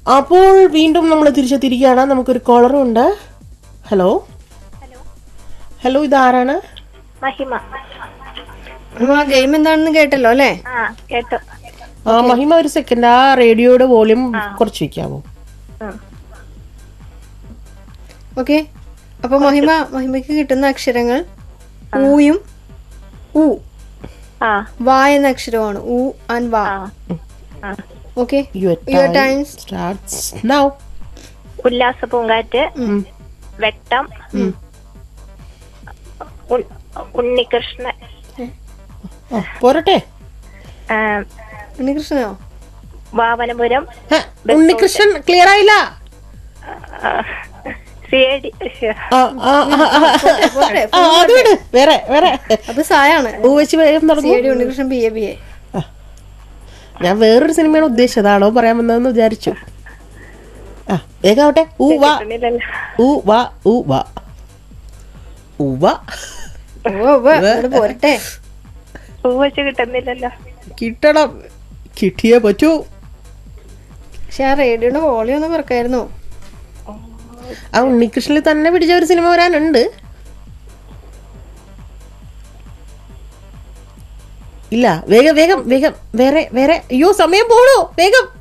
അപ്പോൾ വീണ്ടും നമ്മൾ തിരിച്ചെത്തിയിരിക്കുകയാണ് നമുക്കൊരു കോളറും ഉണ്ട് ഹലോ ഹലോ ഇതാരാണ് മഹിമ അപ്പൊ ആ ഗെയിം എന്താണെന്ന് കേട്ടല്ലോ അല്ലേ ആ കേട്ടു ആ മഹിമ ഒരു സെക്കൻഡ് ആ റേഡിയോയുടെ വോളിയം കുറച്ച് വെക്കാമോ ഉം. ഓക്കെ അപ്പൊ മഹിമ മഹിമയ്ക്ക് കിട്ടുന്ന അക്ഷരങ്ങൾ ഊയും ഊ ആ വാ എന്ന അക്ഷരമാണ് ഊ ആൻഡ് വാ ആ ആ okay your Your times. Starts now Ullasa Poonkattu Vettam ഉൺ- ഉണ്ണികൃഷ്ണൻ പോരട്ടെ ആ, ഉണ്ണികൃഷ്ണനോ വാവനപുരം ഹ, ഉണ്ണികൃഷ്ണൻ ക്ലിയർ ആയില്ല സി ഐ ഡി ആ, ആ, ആ, ആ, പോട്ടെ, ആ, അത് വിട് വേറെ വേറെ അത് സായാണ് ഊ വെച്ച് വേഗം സി തുടങ്ങും I D Unnikrishnan B A B A ഞാൻ വേറൊരു സിനിമയാണ് ഉദ്ദേശിച്ചത് ആണോ പറയാൻ വന്നതെന്ന് വിചാരിച്ചു ആ വേഗം ആവട്ടെ ഊ വാ ഊ വാ ഊ വാ ഊ വാ ഓ ഉവ്വ്, അങ്ങട് പോരട്ടെ പൂ വെച്ച് കിട്ടുന്നില്ലല്ലോ കിട്ടണം കിട്ടിയേ പറ്റൂ പക്ഷെ ആ റേഡിയോയുടെ വോളിയം ഒന്ന് കുറക്കായിരുന്നു ആ ഉണ്ണികൃഷ്ണനിൽ തന്നെ പിടിച്ച ഒരു സിനിമ വരാനുണ്ട് ഇല്ല വേഗം വേഗം വേഗം വേറെ വേറെ അയ്യോ സമയം പോണോ വേഗം